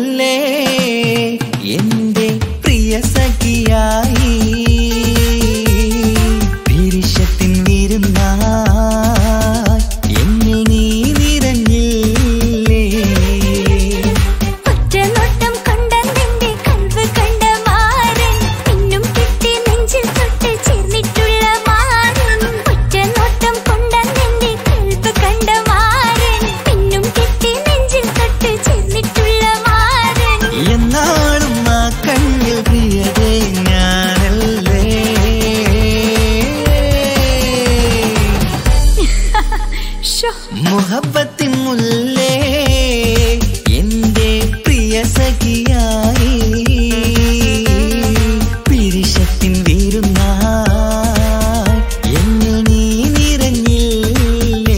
മുല്ലേ എന്റെ പ്രിയ സഖിയായി പിരിശത്തിൻ വിരുന്നായി എന്നിൽ നീ നിറഞ്ഞില്ലേ ഒറ്റനോട്ടം കൊണ്ടെന്റെ കൽവ് കണ്ട മാറൻ പിന്നും കിട്ടി നെഞ്ചിൽ തൊട്ട് ചേർന്നിട്ടുള്ള മാറൻ ഒറ്റനോട്ടം കൊണ്ടെന്റെ കൽവ് കണ്ട മാറൻ പിന്നും കിട്ടി നെഞ്ചിൽ തൊട്ട് ചേർന്നിട്ടുള്ള മാറൻ എന്നാളും ആ കണ്ണിൽ പ്രിയതേ ഞാനല്ലേ ഷോ മുഹബത്തിൻ മുല്ലേ എന്റെ പ്രിയ സഖിയായി പിരിശത്തിൻ വീരുന്നായി എന്നിൽ നീ നിറഞ്ഞില്ലേ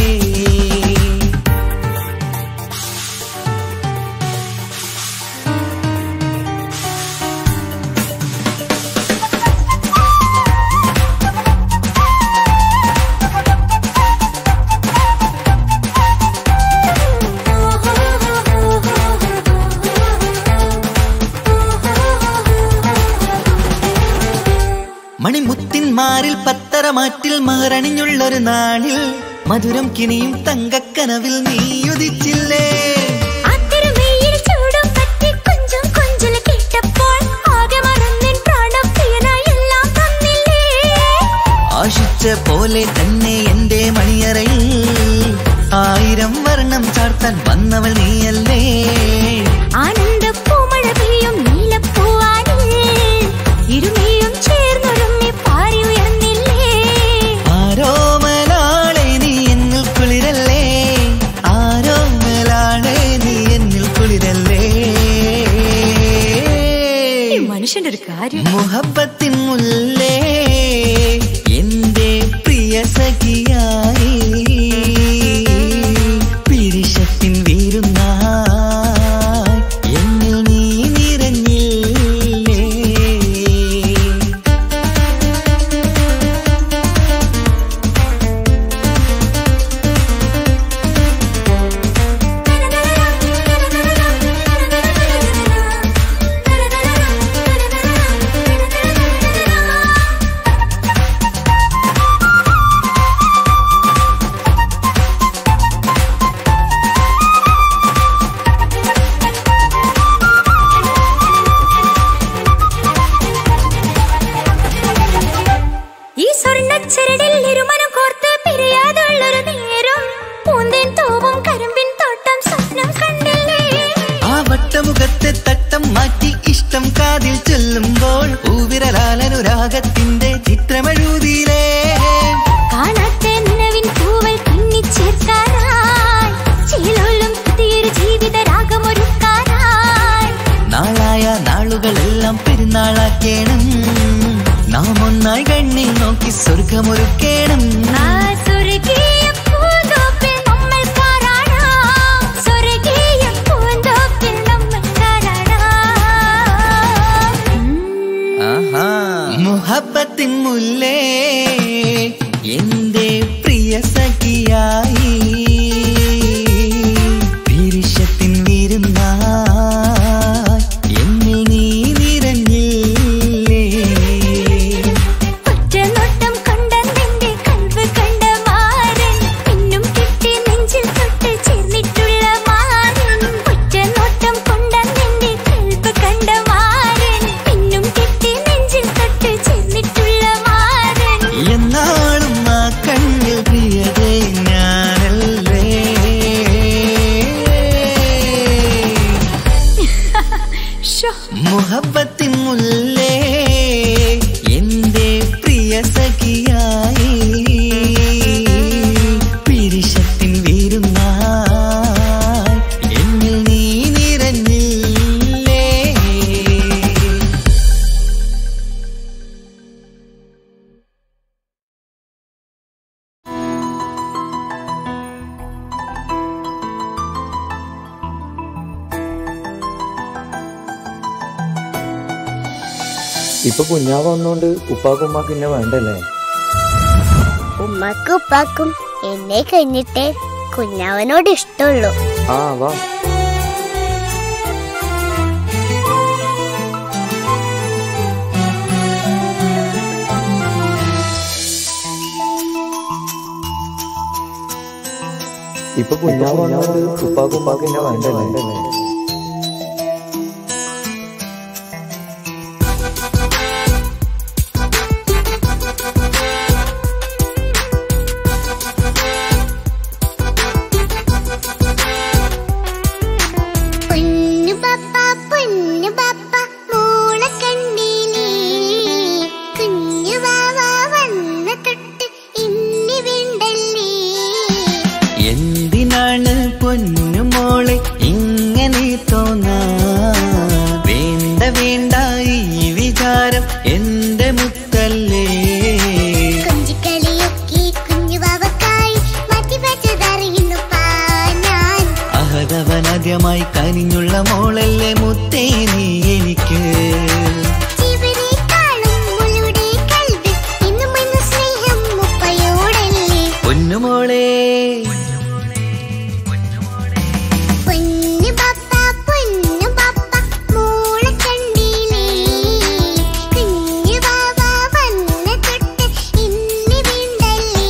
മണിമുത്തിന്മാരിൽ പത്തരമാറ്റിൽ മഹറണിഞ്ഞുള്ളൊരു നാളിൽ മധുരം കിണിയും തങ്കക്കനവിൽ നീ ഉദിച്ചില്ലേ ആത്തിരമേയിൽ ചൂടും പറ്റി കൊഞ്ചും കൊഞ്ചൽ കേട്ടപ്പോൾ ആകെ മറന്നിൻ പ്രാണപ്രിയനായി എല്ലാം തന്നില്ലേ ആശിച്ച പോലെ തന്നെ എന്റെ മണിയറയിൽ ആയിരം വർണ്ണം ചാർത്താൻ വന്നവൾ നീയല്ലേ ആനന്ദ പൂമഴ പെയ്യും നീലപ്പൂവാനിൽ ഇരുമയും ചേർന്നൊരുമ്മി പാറി ഉയർന്നില്ലേ ആരോമലാളെ നീ എന്നിൽ കുളിരല്ലേ ആരോമലാളെ നീ എന്നിൽ കുളിരല്ലേ ഈ മനുഷ്യന്റെ ഒരു കാര്യം മുഹബത്തിൻ മുല്ലേ എന്റെ പ്രിയ സഖിയായി പിരിശത്തിൻ വീരുന്നായി എന്നിൽ നീ നിറഞ്ഞില്ലേ ഈ സ്വർണ്ണച്ചരടിൽ ഇരുമനം കോർത്ത് പിരിയാതുള്ളൊരു നേരം പൂന്തേൻ തോവും കരിമ്പിൻ തോട്ടം സ്വപ്നം കണ്ടില്ലേ ആ വട്ടമുഖത്തെ തട്ടം മാറ്റി ഇഷ്ടം കാതിൽ ചൊല്ലുമ്പോൾ പൂവിരലാലനുരാഗത്തിന്റെ ചിത്രമെഴുതിയിലേ കാണാത്ത നിലവിൻ പൂവൽ പിന്നിച്ചേർക്കാനായി ചിലോലും പുതിയൊരു ജീവിത രാഗമൊരുക്കാനായി നാളായ നാളുകളെല്ലാം പെരുന്നാളാക്കേണം നാം ഒന്നായി കണ്ണിൽ നോക്കി സ്വർഗമൊരുക്കേണം ആ സ്വർഗീയ പൂന്തോപ്പിൽ നമ്മൾ പാറാടാം. സ്വർഗീയ പൂന്തോപ്പിൽ നമ്മൾ പാറാടാം. ആഹാ. മുഹബത്തിൻ മുല്ലേ എന്റെ പ്രിയ സഖിയായി പിരിശത്തിൻ വിരുന്നായി എന്നിൽ നീ നിറഞ്ഞില്ലേ ഒറ്റനോട്ടം കൊണ്ടെന്റെ കൽവ് കണ്ട മാറൻ പിന്നും കിട്ടി നെഞ്ചിൽ തൊട്ട് ചേർന്നിട്ടുള്ള മാറൻ ഒറ്റനോട്ടം കൊണ്ടെന്റെ കൽവ് കണ്ട മാറൻ പിന്നും കിട്ടി നെഞ്ചിൽ തൊട്ട് ചേർന്നിട്ടുള്ള മാറൻ എന്നാളും ആ കണ്ണിൽ പ്രിയതേ ഞാനല്ലേ ഷോ മുഹബത്തിൻ മുല്ലേ എന്റെ പ്രിയ സഖിയായി പിരിശത്തിൻ വീരുന്നായി എന്നിൽ നീ നിറഞ്ഞില്ലേ ഇപ്പൊ കുഞ്ഞാവ് വന്നോണ്ട് ഉപ്പാക്കും ഉമ്മാക്കും എന്നെ വേണ്ടല്ലേ ഉമ്മക്കും ഉപ്പാക്കും എന്നെ കഴിഞ്ഞിട്ടേ കുഞ്ഞാവനോട് ഇഷ്ടമുള്ളൂ ആ വാ ഇപ്പൊ കുഞ്ഞാവ് വന്നോണ്ട് ഉപ്പാക്കും ഉപ്പാക്കും എന്നെ വേണ്ടല്ലേ പൊന്നു പപ്പ പൊന്നു പപ്പ മോള കണ്ടീലേ കുഞ്ഞു വാവ വന്ന തൊട്ട് ഇന്നി വേണ്ടല്ലേ എന്തിനാണ് പൊന്നുമോളെ ഇങ്ങനെ തോന്നാ വേണ്ട വേണ്ട ഈ വിചാരം എന്റെ മുത്തല്ലേ കൊഞ്ചിക്കളിയൊക്കെ കുഞ്ഞു വാവക്കായി മാറ്റി വെച്ചതറിയുന്നു ഞാൻ അഹതവനാദ്യമായി കനിഞ്ഞുള്ള മോളല്ലേ മുത്തേ നീ എനിക്ക് ജീവനേക്കാളും മുളുടെ കൽബ് ഇന്നും ഇന്ന് സ്നേഹം മുപ്പയോടല്ലേ പൊന്നുമോളെ പൊന്നു പപ്പ പൊന്നു പപ്പ മോള കണ്ടീലേ കുഞ്ഞു വാവ വന്ന തൊട്ട് ഇന്നി വീണ്ടല്ലേ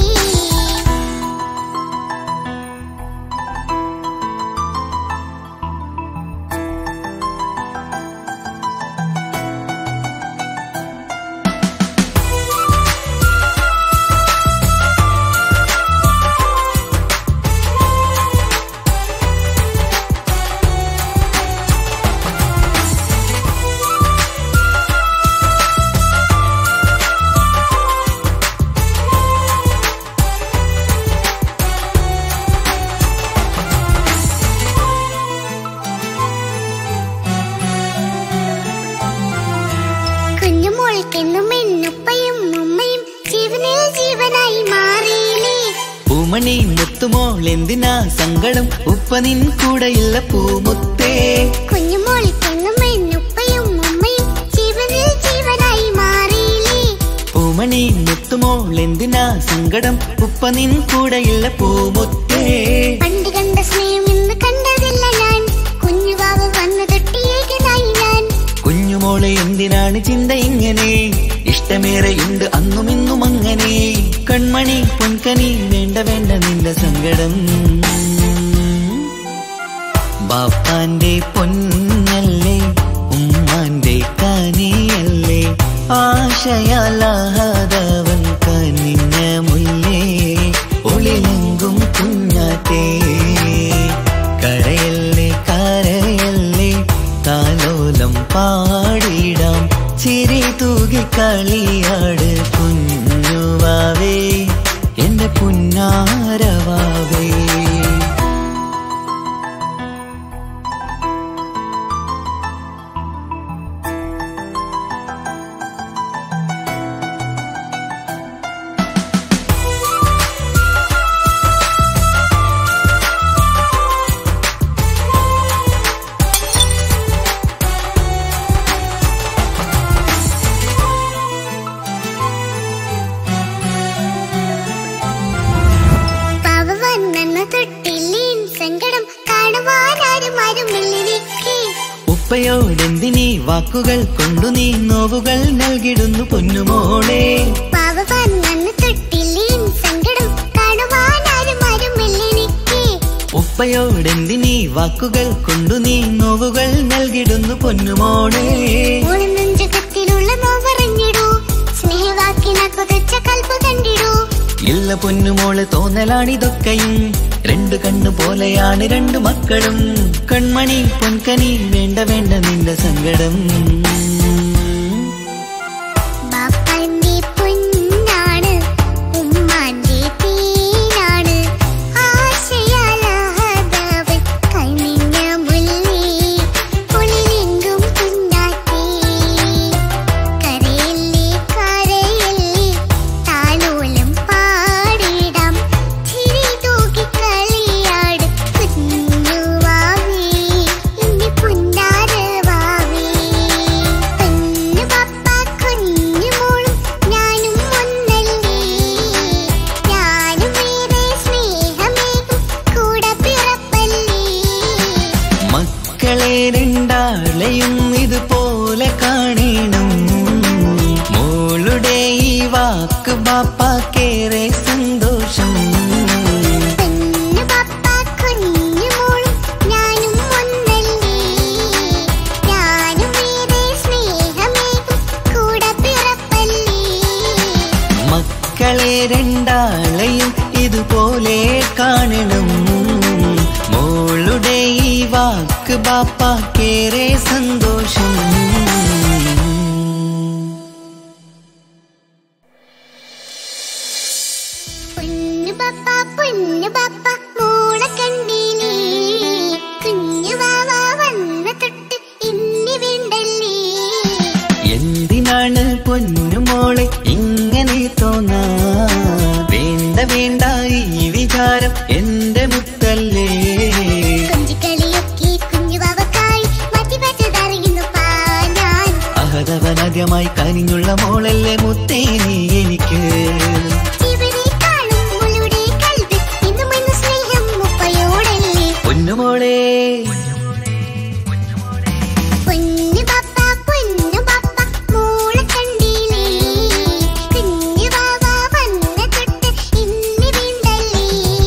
കുഞ്ഞുമോൾക്കെന്നും എന്നുപ്പയും ഉമ്മയും ജീവനിൽ ജീവനായി മാറിയില്ലേ പൂമണി മുത്തുമോൾ എന്തിനാ സങ്കടം ഉപ്പ നിൻ കൂടെയില്ല പൂമുത്തേ കുഞ്ഞുമോൾക്കെന്നും എന്നുപ്പയും ഉമ്മയും ജീവനിൽ ജീവനായി മാറിയില്ലേ പൂമണി മുത്തുമോൾ എന്തിനാ സങ്കടം ഉപ്പ നിൻ കൂടെയില്ല പൂമുത്തേ പണ്ട് കണ്ട സ്നേഹം ഇന്ന് കണ്ടതില്ല ഞാൻ കുഞ്ഞുവാവ വന്നു തൊട്ടിയേകനായി ഞാൻ കുഞ്ഞുമോളെ എന്തിനാണ് ചിന്ത ഇങ്ങനെ ഇഷ്ടമേറെയുണ്ട് അന്നും ഇന്നും അങ്ങനെ കൺമണി പൊൻകനി വേണ്ട വേണ്ട നിന്റെ സങ്കടം ബാപ്പാന്റെ പൊന്നല്ലേ ഉമ്മാന്റെ കനിയല്ലേ ആശയാലാഹതവൻ കനിഞ്ഞ മുല്ലേ ഒളിലെങ്കും കുഞ്ഞാറ്റേ കരയല്ലേ കരയല്ലേ താലോലം പാടിടാം ചിരി തൂകി കളിയാട് കുഞ്ഞുവാവേ എന്റെ പുന്നാരവാവേ പാവ വന്നെന്ന തൊട്ടില്ലേൻ സങ്കടം കാണുവാൻ ആരും ആരുമില്ലെനിക്ക് ഉപ്പയോടെന്തിനീ വാക്കുകൾ കൊണ്ടു നീ നോവുകൾ നൽകിടുന്നു പൊന്നുമോളെ പാവ വന്നെന്ന തൊട്ടില്ലേൻ സങ്കടം കാണുവാൻ ആരും ആരുമില്ലെനിക്ക് ഉപ്പയോടെന്തിനീ വാക്കുകൾ കൊണ്ടു നീ നോവുകൾ നൽകിടുന്നു പൊന്നുമോളെ ഓളം നെഞ്ചകത്തിലുള്ള നോവറിഞ്ഞിടൂ സ്നേഹവാക്കിന കൊതച്ച കൽപ്പ് കണ്ടിടൂ ഇല്ല പൊന്നുമോളെ തോന്നലാണിതൊക്കെയും രണ്ടു കണ്ണു പോലെയാണ് രണ്ടു മക്കളും കൺമണി പൊൻകനി വേണ്ട വേണ്ട നിന്റെ സങ്കടം ബാപ്പാന്റെ പൊന്നാണ് ഉമ്മാന്റെ തീനാണ് ആശയാലാഹതവൻ കൈനിഞ്ഞ മുല്ലേ പൊളിലെങ്കും കുഞ്ഞാറ്റേ കരയല്ലേ കരയല്ലേ താലോലം പാടിടാം ചിരി തൂക്കി കളിയാട് കുഞ്ഞുവാവേ എന്റെ പുന്നാരവാവേ പൊന്നു പപ്പ കുഞ്ഞു മോളും ഞാനും ഒന്നല്ലേ ഞാനും വേറെ സ്നേഹമേകും കൂടെ പിറപ്പല്ലേ മക്കളെ രണ്ടാളെയും ഇതുപോലെ കാണണം മോളുടെ ഈ വാക്ക് ബാപ്പാക്കേറെ സന്തോഷം പൊന്നു പപ്പ ബാപ്പാക്കേറെ സന്തോഷം പൊന്നു പപ്പ പൊന്നു പപ്പ മോളെ കണ്ടീലേ കുഞ്ഞു വാവ വന്ന തൊട്ട് ഇന്നി വേണ്ടല്ലേ എന്തിനാണ് പൊന്നുമോളെ ഇങ്ങനെ തോന്നാ വേണ്ട വേണ്ട ഈ വിചാരം എന്റെ മുത്തല്ലേ കൊഞ്ചിക്കളിയൊക്കെ കുഞ്ഞു വാവക്കായി മാറ്റി വെച്ചതറിയുന്നു പാഞ്ഞാൻ അഹതവനാദ്യമായി കനിഞ്ഞുള്ള മോളല്ലേ മുത്തേ നീ എനിക്ക് ഇവരെക്കാളും മുളുടെ കൽവിൽ ഇന്നും ഇന്ന് സ്നേഹം മുപ്പയോടല്ലേ പൊന്നുമോളെ പൊന്നു പപ്പ പൊന്നു പപ്പ മോളെ കണ്ടീലേ കുഞ്ഞു വാവ വന്ന തൊട്ട് ഇന്നി വീണ്ടല്ലേ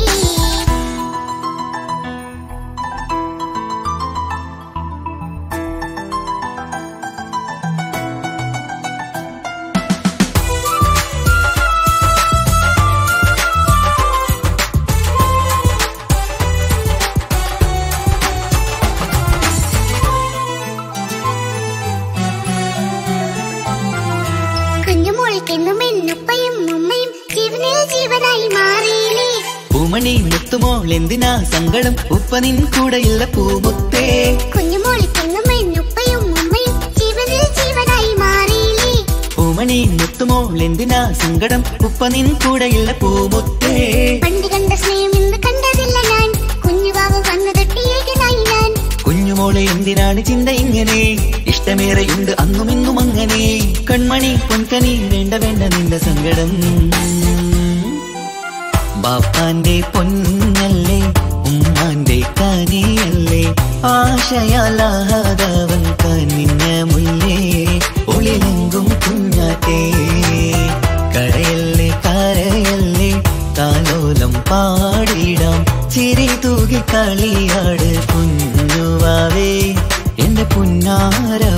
കുഞ്ഞുമോൾക്കെന്നും എന്നുപ്പയും ഉമ്മയും ജീവനിൽ ജീവനായി മാറിയില്ലേ പൂമണി മുത്തുമോൾ എന്തിനാ സങ്കടം ഉപ്പ നിൻ കൂടെയുള്ള പൂമുത്തേ കുഞ്ഞുമോൾക്കെന്നും എന്നുപ്പയും ഉമ്മയും ജീവനിൽ ജീവനായി മാറിയില്ലേ പൂമണി മുത്തുമോൾ എന്തിനാ സങ്കടം ഉപ്പ നിൻ കൂടെയുള്ള പൂമുത്തേ പണ്ട് കണ്ട സ്നേഹം ഇന്ന് കണ്ടതില്ല ഞാൻ കുഞ്ഞുവാവ് വന്നു തൊട്ടിയേകനായി ഞാൻ കുഞ്ഞുമോളെ എന്തിനാണ് ചിന്ത ഇങ്ങനെ ഇഷ്ടമേറെയുണ്ട് അന്നും ഇന്നും അങ്ങനെ കൺമണി പൊൻകനി വേണ്ട വേണ്ട നിന്റെ സങ്കടം ബാപ്പാന്റെ പൊന്നല്ലേ ഉമ്മാന്റെ കനിയല്ലേ ആശയാലാഹതവൻ കനിഞ്ഞ മുല്ലേ ഒളിലെങ്കും കുഞ്ഞാറ്റേ കരയല്ലേ കരയല്ലേ താലോലം പാടിടാം ചിരി തൂകി കളിയാട് കുഞ്ഞുവാവേ എന്റെ പുന്നാര